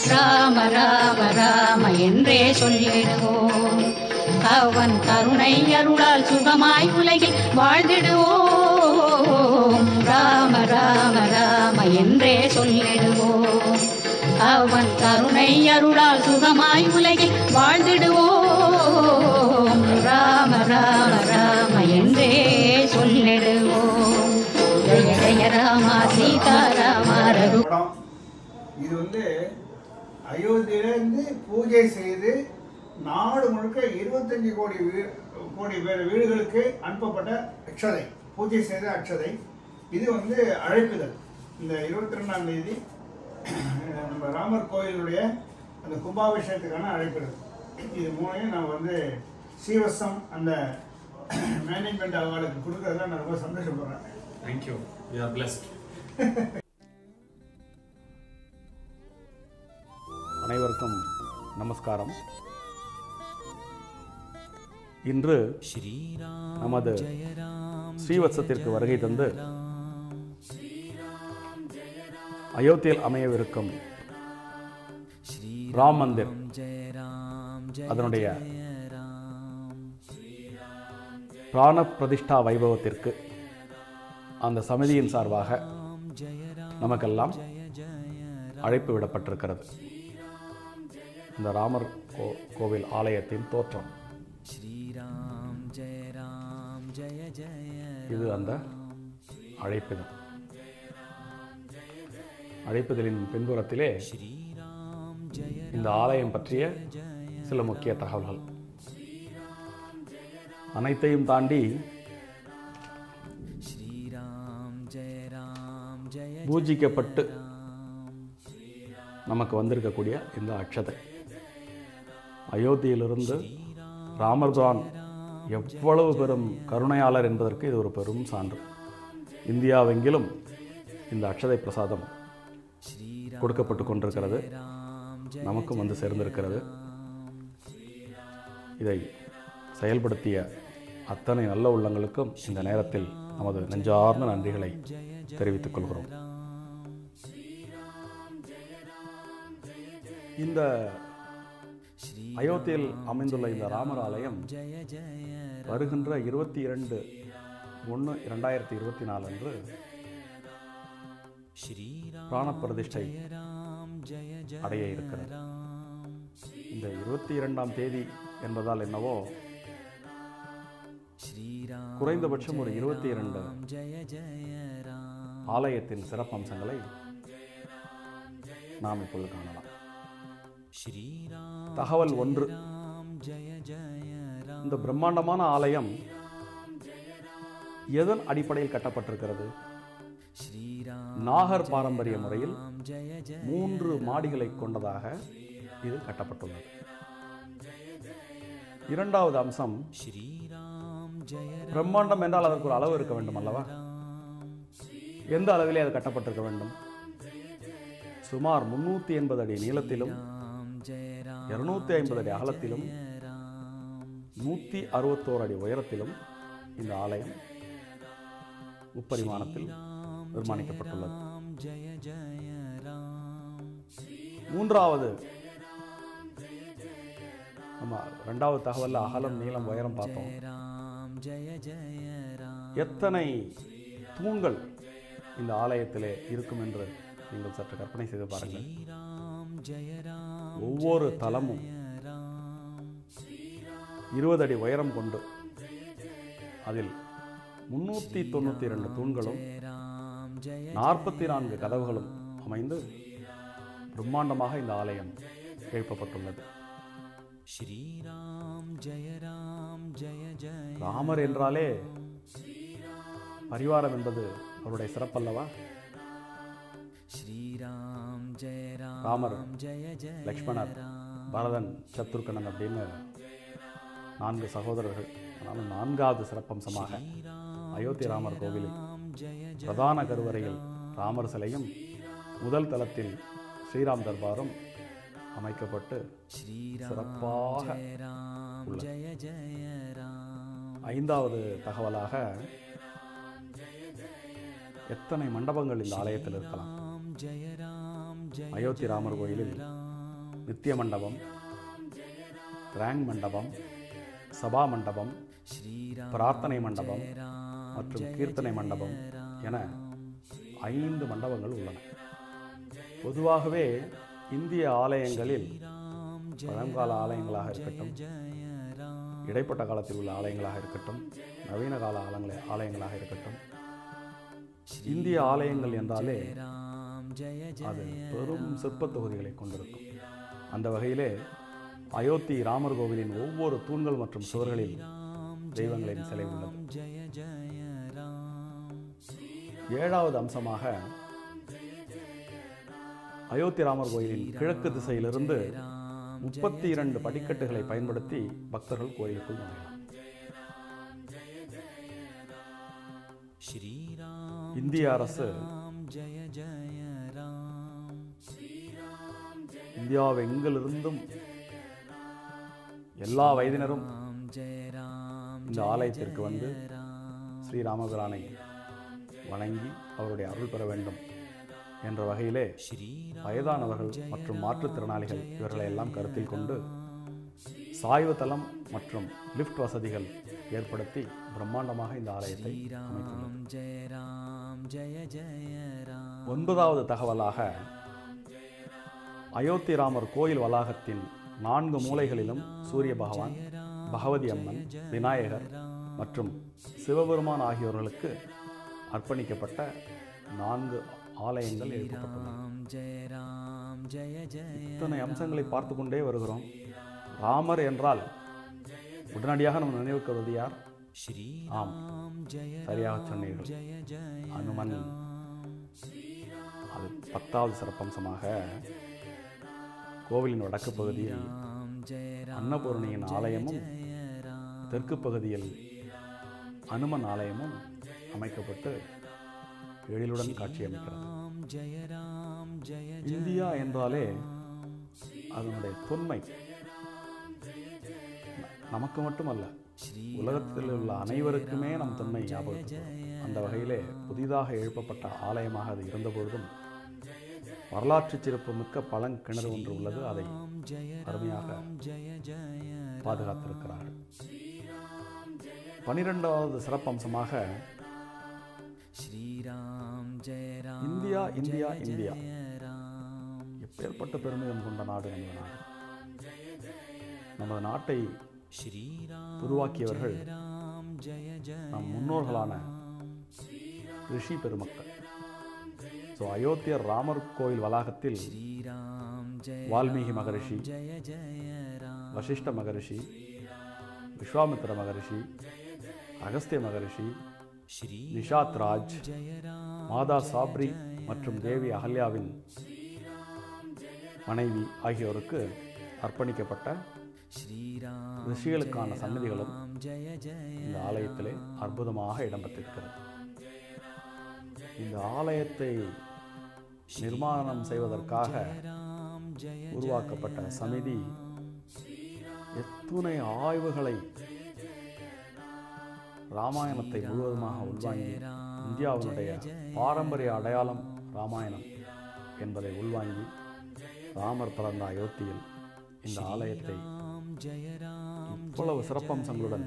ராம ராம ராம என்றே சொல்லிடுவோம் அவன் கருணை அருளால் சுகமாய் உலகில் வாழ்ந்திடுவோம் ராம ராம ராம என்றே சொல்லிடுவோம் அவன் கருணை அருளால் சுகமாய் உலகில் வாழ்ந்திடுவோம் ராம ராம ராம என்றே சொல்லிடுவோம் ஜெய ஜெய ராமா சீதாராமா ரகு படம் இது வந்து அயோத்தியிலேருந்து பூஜை செய்து நாடு முழுக்க இருபத்தஞ்சு கோடி வீ கோடி பேர் வீடுகளுக்கு அனுப்பப்பட்ட அக்ஷதை பூஜை செய்த அக்ஷதை இது வந்து அழைப்புதல் இந்த இருபத்தி ரெண்டாம் தேதி நம்ம ராமர் கோயிலுடைய அந்த கும்பாபிஷேகத்துக்கான அழைப்புதல் இது மூணையும் நான் வந்து சீவசம் அந்த மேனேஜ்மெண்ட் அவார்டுக்கு கொடுக்கறதுல நான் ரொம்ப சந்தோஷப்படுறேன் Thank you. We are blessed. அனைவருக்கும் நமஸ்காரம் இன்று நமது ஸ்ரீவத்சத்திற்கு வருகை தந்து அயோத்தியில் அமையவிருக்கும் ராம் மந்திர் அதனுடைய பிராண பிரதிஷ்டா வைபவத்திற்கு அந்த சமிதியின் சார்பாக நமக்கெல்லாம் அழைப்பு விடப்பட்டிருக்கிறது இந்த ராமர் கோ கோவில் ஆலயத்தின் தோற்றம் இது அந்த அழைப்பிதழ் அழைப்பிதழின் பின்புறத்திலே இந்த ஆலயம் பற்றிய சில முக்கிய தகவல்கள் அனைத்தையும் தாண்டி பூஜிக்கப்பட்டு நமக்கு வந்திருக்கக்கூடிய இந்த அக்ஷதை அயோத்தியிலிருந்து ராமர்தான் எவ்வளவு பெரும் கருணையாளர் என்பதற்கு இது ஒரு பெரும் சான்று இந்தியாவெங்கிலும் இந்த அக்ஷதை பிரசாதம் கொடுக்கப்பட்டு கொண்டிருக்கிறது நமக்கும் வந்து சேர்ந்திருக்கிறது இதை செயல்படுத்திய அத்தனை நல்ல உள்ளங்களுக்கும் இந்த நேரத்தில் நமது நெஞ்சார்ந்த நன்றிகளை தெரிவித்துக் கொள்கிறோம் இந்த அயோத்தியில் அமைந்துள்ள இந்த ராமர் ஆலயம் வருகின்ற இருபத்தி இரண்டு ஒன்று இரண்டாயிரத்தி இருபத்தி நாலு அன்று பிராண பிரதிஷ்டை அடைய இருக்கிறது இந்த இருபத்தி இரண்டாம் தேதி என்பதால் என்னவோ குறைந்தபட்சம் ஒரு இருபத்தி இரண்டு ஆலயத்தின் சிறப்பம்சங்களை நாம் இப்பொழுது காணலாம் தகவல் ஒன்று இந்த பிரம்மாண்டமான ஆலயம் எதன் அடிப்படையில் கட்டப்பட்டிருக்கிறது நாகர் பாரம்பரிய முறையில் மூன்று மாடிகளை கொண்டதாக இது கட்டப்பட்டுள்ளது இரண்டாவது அம்சம் பிரம்மாண்டம் என்றால் அதற்கு ஒரு அளவு இருக்க வேண்டும் அல்லவா எந்த அளவிலே அது கட்டப்பட்டிருக்க வேண்டும் சுமார் முன்னூத்தி எண்பது அடி நீளத்திலும் இருநூத்தி ஐம்பது அடி அகலத்திலும் நூத்தி அறுபத்தோரு அடி உயரத்திலும் இந்த ஆலயம் முப்பரிமாணத்தில் நிர்மாணிக்கப்பட்டுள்ளது மூன்றாவது நம்ம ரெண்டாவது தகவல்ல அகலம் நீளம் உயரம் பார்த்தோம் எத்தனை தூண்கள் இந்த ஆலயத்திலே இருக்கும் என்று நீங்கள் சற்று கற்பனை செய்து பாருங்கள் ஒவ்வொரு தலமும் இருபது அடி உயரம் கொண்டு அதில் முன்னூற்றி தொண்ணூற்றி இரண்டு தூண்களும் நாற்பத்தி நான்கு கதவுகளும் அமைந்து பிரம்மாண்டமாக இந்த ஆலயம் எழுப்பப்பட்டுள்ளது ராமர் என்றாலே பரிவாரம் என்பது அவருடைய சிறப்பல்லவா ராமர் லக்ஷ்மணர் பரதன் சத்ருக்கணன் அப்படின்னு நான்கு சகோதரர்கள் ஆனாலும் நான்காவது சிறப்பம்சமாக அயோத்தி ராமர் கோவிலில் பிரதான கருவறையில் ராமர் சிலையும் முதல் தளத்தில் ஸ்ரீராம் தர்பாரும் அமைக்கப்பட்டு சிறப்பாக உள்ளது ஐந்தாவது தகவலாக எத்தனை மண்டபங்கள் இந்த ஆலயத்தில் இருக்கலாம் அயோத்தி ராமர் கோயிலில் நித்திய மண்டபம் ரேங் மண்டபம் சபா மண்டபம் பிரார்த்தனை மண்டபம் மற்றும் கீர்த்தனை மண்டபம் என ஐந்து மண்டபங்கள் உள்ளன பொதுவாகவே இந்திய ஆலயங்களில் பழங்கால ஆலயங்களாக இருக்கட்டும் இடைப்பட்ட காலத்தில் உள்ள ஆலயங்களாக இருக்கட்டும் நவீன கால ஆலயங்கள ஆலயங்களாக இருக்கட்டும் இந்திய ஆலயங்கள் என்றாலே அது பெரும் சிற்பத் தொகுதிகளை கொண்டிருக்கும் அந்த வகையிலே அயோத்தி ராமர் கோவிலின் ஒவ்வொரு தூண்கள் மற்றும் சுவர்களில் தெய்வங்களின் சிலை உள்ளது ஏழாவது அம்சமாக அயோத்தி ராமர் கோயிலின் கிழக்கு திசையிலிருந்து முப்பத்தி இரண்டு படிக்கட்டுகளை பயன்படுத்தி பக்தர்கள் கோயிலுக்குள் நுழையலாம் இந்திய அரசு இந்தியாவெங்கிலிருந்தும் எல்லா வயதினரும் இந்த ஆலயத்திற்கு வந்து ஸ்ரீராமபிரானை வணங்கி அவருடைய அருள் பெற வேண்டும் என்ற வகையிலே வயதானவர்கள் மற்றும் மாற்றுத்திறனாளிகள் இவர்களை எல்லாம் கருத்தில் கொண்டு சாய்வு தளம் மற்றும் லிஃப்ட் வசதிகள் ஏற்படுத்தி பிரம்மாண்டமாக இந்த ஆலயத்தை அமைத்துள்ளது ஒன்பதாவது தகவலாக அயோத்தி ராமர் கோயில் வளாகத்தின் நான்கு மூலைகளிலும் சூரிய பகவான் பகவதி அம்மன் விநாயகர் மற்றும் சிவபெருமான் ஆகியோர்களுக்கு அர்ப்பணிக்கப்பட்ட நான்கு ஆலயங்கள் எழுப்பப்பட்டுள்ளன இத்தனை அம்சங்களை பார்த்து கொண்டே வருகிறோம் ராமர் என்றால் உடனடியாக நம்ம நினைவுக்கு வருவது யார் ஆம் சரியாக சொன்னீர்கள் அனுமன் அது பத்தாவது சிறப்பம்சமாக கோவிலின் வடக்கு பகுதியில் அன்னபூரணியின் ஆலயமும் தெற்கு பகுதியில் அனுமன் ஆலயமும் அமைக்கப்பட்டு எழிலுடன் காட்சியமைக்கிறது இந்தியா என்றாலே அதனுடைய தொன்மை ந- நமக்கு மட்டுமல்ல உலகத்தில் உள்ள அனைவருக்குமே நம் தொன்மை ஞாபகத்துக்கு வரும். அந்த வகையிலே புதிதாக எழுப்பப்பட்ட ஆலயமாக அது இருந்தபொழுதும் வரலாற்று சிறப்புமிக்க பழங்கிணறு ஒன்று உள்ளது அதை அருமையாக பாதுகாத்திருக்கிறார்கள் பனிரெண்டாவது சிறப்பம்சமாக இந்தியா இந்தியா இந்தியா எப்பேற்பட்ட பெருமிதம் கொண்ட நாடு நமது நாடு நமது நாட்டை உருவாக்கியவர்கள் நம் முன்னோர்களான ரிஷி பெருமக்கள் ஸோ அயோத்தியர் ராமர் கோயில் வளாகத்தில் வால்மீகி மகரிஷி வசிஷ்ட மகரிஷி விஸ்வாமித்திர மகரிஷி அகஸ்திய மகரிஷி நிஷாத் ராஜ் மாதா சாப்ரி மற்றும் தேவி அகல்யாவின் மனைவி ஆகியோருக்கு அர்ப்பணிக்கப்பட்ட ரிஷிகளுக்கான சன்னதிகளும் இந்த ஆலயத்திலே அற்புதமாக இடம்பெற்றிருக்கிறது இந்த ஆலயத்தை நிர்மாணம் செய்வதற்காக உருவாக்கப்பட்ட சமிதி எத்துணை ஆய்வுகளை ராமாயணத்தை முழுவதுமாக உள்வாங்கி இந்தியாவினுடைய பாரம்பரிய அடையாளம் ராமாயணம் என்பதை உள்வாங்கி ராமர் பிறந்த அயோத்தியில் இந்த ஆலயத்தை இவ்வளவு சிறப்பம்சங்களுடன்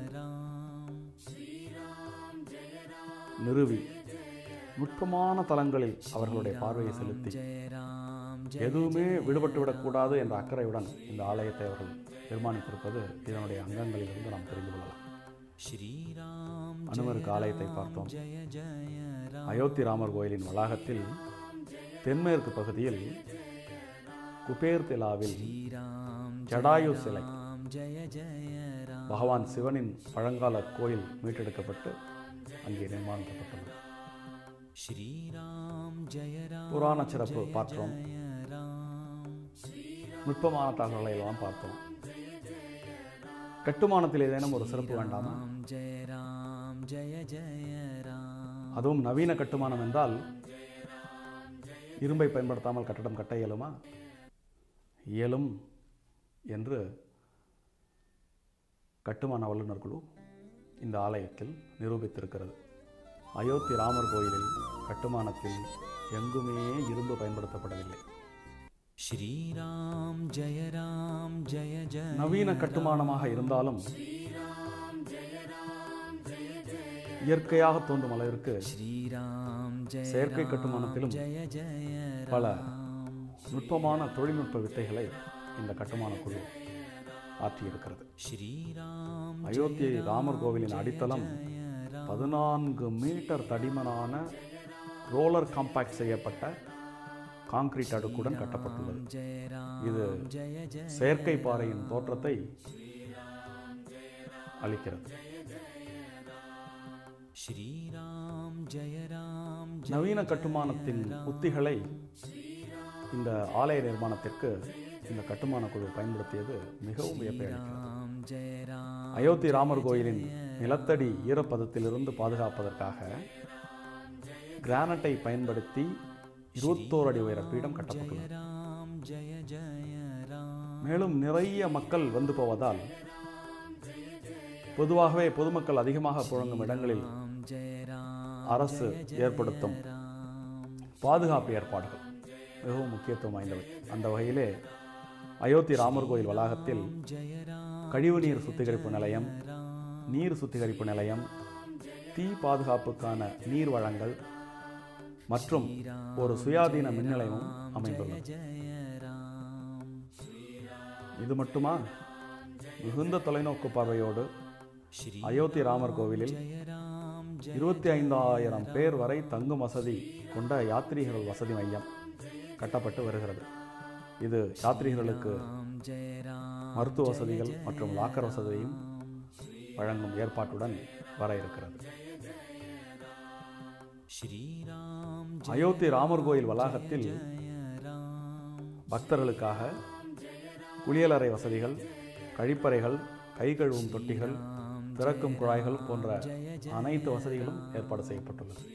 நிறுவி நுட்பமான தலங்களில் அவர்களுடைய பார்வையை செலுத்தி எதுவுமே விடுபட்டு விடக்கூடாது என்ற அக்கறையுடன் இந்த ஆலயத்தை அவர்கள் நிர்மாணித்திருப்பது இதனுடைய அங்கங்களிலிருந்து நாம் தெரிந்து கொள்ளலாம் அனுமருக்கு ஆலயத்தை பார்த்தோம் அயோத்தி ராமர் கோயிலின் வளாகத்தில் தென்மேற்கு பகுதியில் குபேர் திலாவில் ஜடாயு சிலை பகவான் சிவனின் பழங்கால கோயில் மீட்டெடுக்கப்பட்டு அங்கே நிர்மாணிக்கப்பட்டுள்ளது புராண சிறப்பு பார்த்தோம் நுட்பமான தகவல்களை எல்லாம் பார்த்தோம் கட்டுமானத்தில் ஏதேனும் ஒரு சிறப்பு வேண்டாமா அதுவும் நவீன கட்டுமானம் என்றால் இரும்பை பயன்படுத்தாமல் கட்டடம் கட்ட இயலுமா இயலும் என்று கட்டுமான வல்லுநர் குழு இந்த ஆலயத்தில் நிரூபித்திருக்கிறது அயோத்தி ராமர் கோயிலில் கட்டுமானத்தில் எங்குமே இரும்பு பயன்படுத்தப்படவில்லை श्रीराम जय राम जय जय நவீன கட்டுமானமாக இருந்தாலும் இயற்கையாக தோன்றும் அளவிற்கு श्रीराम जय செயற்கை கட்டுமானத்திலும் जय जय பல நுட்பமான தொழில்நுட்ப வித்தைகளை இந்த கட்டுமான குழு ஆற்றியிருக்கிறது श्रीराम அயோத்தி ராமர் கோவிலின் அடித்தளம் பதினான்கு மீட்டர் தடிமனான ரோலர் காம்பாக்ட் செய்யப்பட்ட கான்கிரீட் அடுக்குடன் கட்டப்பட்டுள்ளது जय राम இது जय जय செயற்கை பாறையின் தோற்றத்தை அளிக்கிறது श्रीराम जय राम நவீன கட்டுமானத்தின் உத்திகளை இந்த ஆலய நிர்மாணத்திற்கு இந்த கட்டுமான குழு பயன்படுத்தியது மிகவும் வியப்பை அளிக்கிறது राम जय राम அயோத்தி ராமர் கோயிலின் நிலத்தடி ஈரப்பதத்திலிருந்து பாதுகாப்பதற்காக கிரானைட்டை பயன்படுத்தி இருபத்தோரு அடி உயர பீடம் கட்டப்பட்டுள்ளது राम जय जय राम மேலும் நிறைய மக்கள் வந்து போவதால் பொதுவாகவே பொதுமக்கள் அதிகமாக புழங்கும் இடங்களில் जय राम அரசு ஏற்படுத்தும் பாதுகாப்பு ஏற்பாடுகள் மிகவும் முக்கியத்துவம் வாய்ந்தவை அந்த வகையிலே அயோத்தி ராமர் கோயில் வளாகத்தில் जय राम கழிவுநீர் சுத்திகரிப்பு நிலையம் நீர் சுத்திகரிப்பு நிலையம் தீ பாதுகாப்புக்கான நீர் வழங்கல் மற்றும் ஒரு சுயாதீன மின் நிலையமும் அமைந்துள்ளது जय राम இது மட்டுமா மிகுந்த தொலைநோக்கு பார்வையோடு श्री அயோத்தி ராமர் கோவிலில் जय राम जय இருபத்தி ஐந்தாயிரம் பேர் வரை தங்கும் வசதி கொண்ட யாத்ரீகர்கள் வசதி மையம் கட்டப்பட்டு வருகிறது இது யாத்ரீகர்களுக்கு राम जय राम மருத்துவ வசதிகள் மற்றும் லாக்கர் வசதியையும் வழங்கும் ஏற்பாட்டுடன் வர இருக்கிறது श्री राम அயோத்தி ராமர் கோயில் வளாகத்தில் जय राम பக்தர்களுக்காக குளியலறை வசதிகள் கழிப்பறைகள் கை கழுவும் தொட்டிகள் திறக்கும் குழாய்கள் போன்ற அனைத்து வசதிகளும் ஏற்பாடு செய்யப்பட்டுள்ளது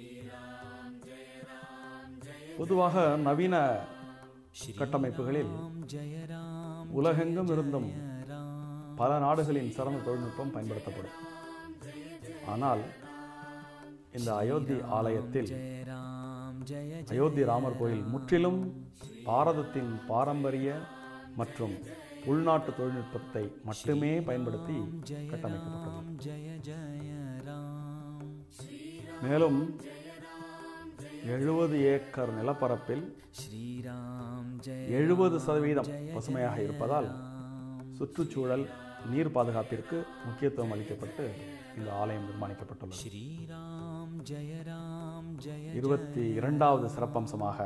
பொதுவாக நவீன கட்டமைப்புகளில் जय राम உலகெங்கும் இருந்தும் பல நாடுகளின் சிறந்த தொழில்நுட்பம் பயன்படுத்தப்படும் ஆனால் இந்த அயோத்தி ஆலயத்தில் जय राम जय அயோத்தி ராமர் கோயில் முற்றிலும் பாரதத்தின் பாரம்பரிய மற்றும் உள்நாட்டு தொழில்நுட்பத்தை மட்டுமே பயன்படுத்தி கட்டமைக்கப்பட்டுள்ளது जय जय राम மேலும் எழுபது ஏக்கர் நிலப்பரப்பில் श्री राम जय எழுபது சதவீதம் பசுமையாக இருப்பதால் சுற்றுச்சூழல் நீர் பாதுகாப்பிற்கு முக்கியத்துவம் அளிக்கப்பட்டு இந்த ஆலயம் நிர்மாணிக்கப்பட்டுள்ளது श्री राम जय राम जय இருபத்தி இரண்டாவது சிறப்பம்சமாக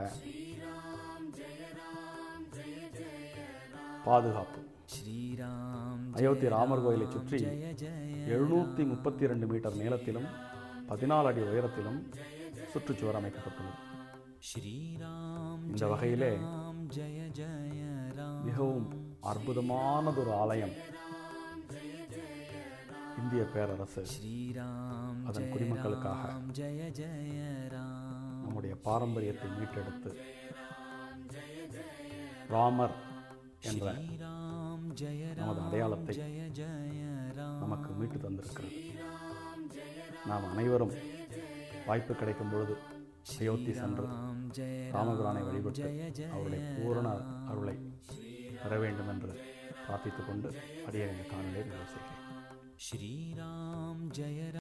பாதுகாப்பு श्री राम அயோத்தி ராமர் கோயிலை சுற்றி जय जय எழுநூற்றி முப்பத்தி ரெண்டு மீட்டர் நீளத்திலும் பதினாலு அடி உயரத்திலும் சுற்றுச்சுவர் அமைக்கப்பட்டுள்ளது श्री राम இந்த வகையிலே राम जय जय राम மிகவும் அற்புதமானதொரு ஆலயம் இந்திய பேரரசு श्री राम அதன் குடிமக்களுக்காக राम जय जय राम நம்முடைய பாரம்பரியத்தை மீட்டெடுத்து ராமர் என்ற राम जय நமது அடையாளத்தை जय जय राम நமக்கு மீட்டு தந்திருக்கிறது நாம் அனைவரும் வாய்ப்பு கிடைக்கும் பொழுது அயோத்தி சென்று राम जय ராமபிரானை வழிபட்டு அவருடைய பூரண அருளை பெற வேண்டும் என்று பிரார்த்தித்துக் கொண்டு அடியே இந்த காணொலியை நிறைவு செய்கிறேன் श्री राम जय